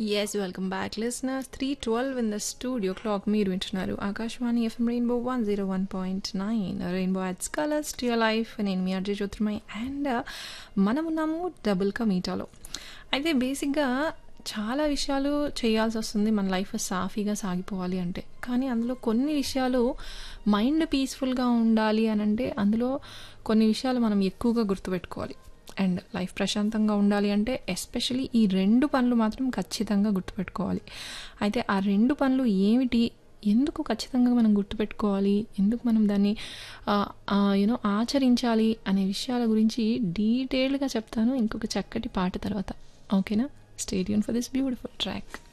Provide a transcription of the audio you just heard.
yes welcome back listeners three twelve in the studio clock మీరు వింటున్నారు Akashvani FM Rainbow one zero one point nine Rainbow adds colours to your life నేను మీ RJ Jyotirmay and మనమున్నాము double కా మీటాలో అయితే బేసిక్గా చాలా విషయాలు చేయాల్సి వస్తుంది మన లైఫ్ సాఫీగా సాగిపోవాలి అంటే కానీ అందులో కొన్ని విషయాలు మైండ్ పీస్ఫుల్గా ఉండాలి అని అంటే అందులో కొన్ని విషయాలు మనం ఎక్కువగా గుర్తుపెట్టుకోవాలి అండ్ లైఫ్ ప్రశాంతంగా ఉండాలి అంటే ఎస్పెషలీ ఈ రెండు పనులు మాత్రం ఖచ్చితంగా గుర్తుపెట్టుకోవాలి అయితే ఆ రెండు పనులు ఏమిటి ఎందుకు ఖచ్చితంగా మనం గుర్తుపెట్టుకోవాలి ఎందుకు మనం దాన్ని యూనో ఆచరించాలి అనే విషయాల గురించి డీటెయిల్డ్గా చెప్తాను ఇంకొక చక్కటి పాట తర్వాత ఓకేనా stay tuned for this beautiful track